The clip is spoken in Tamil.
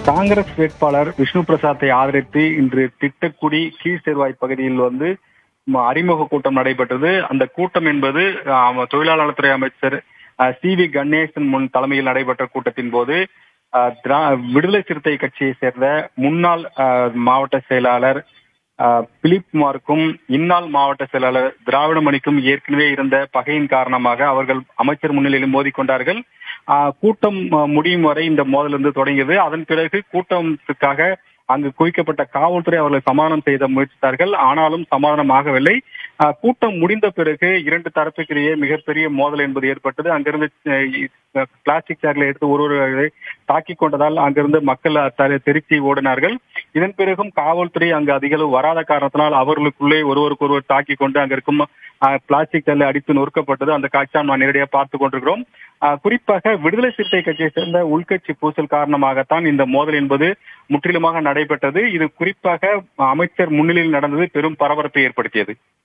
காங்கிரஸ் வேட்பாளர் விஷ்ணு பிரசாத்தை ஆதரித்து இன்று திட்டக்குடி கீழ் சேர்வாய் பகுதியில் வந்து ம- அறிமுக கூட்டம் நடைபெற்றது அந்த கூட்டம் என்பது அஹ், தொழிலாளர் நலத்துறை அமைச்சர் சி வி கணேசன் முன் தலைமையில் நடைபெற்ற கூட்டத்தின் போது அஹ், திரா- விடுதலை சிறுத்தை கட்சியை சேர்ந்த முன்னாள் அஹ், மாவட்ட செயலாளர் அஹ், பிலிப் மார்க்கும் இந்நாள் மாவட்ட செயலாளர் திராவிட மணிக்கும் ஏற்கனவே இருந்த பகையின் காரணமாக அவர்கள் அமைச்சர் முன்னிலையில் மோதிக்கொண்டார்கள் ஆஹ் கூட்டம் அஹ், முடியும் வரை இந்த மோதல் வந்து தொடங்கியது அதன் பிறகு கூட்டத்துக்காக அங்கு குவிக்கப்பட்ட காவல்துறை அவர்களை சமாதானம் செய்த முயற்சித்தார்கள் ஆனாலும் சமாதானம் ஆகவில்லை ஆஹ், கூட்டம் முடிந்த பிறகு இரண்டு தரப்புக்கிடையே மிகப்பெரிய மோதல் என்பது ஏற்பட்டது அங்கிருந்து அஹ், பிளாஸ்டிக் சேர்களை எடுத்து ஒருவரை தாக்கிக் கொண்டதால் அங்கிருந்து மக்கள் த- தெருச்சி ஓடினார்கள் இதன் பிறகும் காவல்துறை அங்கு அதிக அளவு வராத காரணத்தினால் அவர்களுக்குள்ளே ஒருவருக்கொருவர் தாக்கிக் கொண்டு அங்க இருக்கும் ஆஹ், பிளாஸ்டிக் சேர்லை அடித்து நொறுக்கப்பட்டது அந்த காட்சியை நாம் நேரடியாக பார்த்து கொண்டிருக்கிறோம் ஆஹ், குறிப்பாக விடுதலை சிறுத்தை கட்சியை சேர்ந்த உள்கட்சி பூசல் காரணமாகத்தான் இந்த மோதல் என்பது முற்றிலுமாக நடைபெற்றது இது குறிப்பாக அமைச்சர் முன்னிலையில் நடந்தது பெரும் பரபரப்பை ஏற்படுத்தியது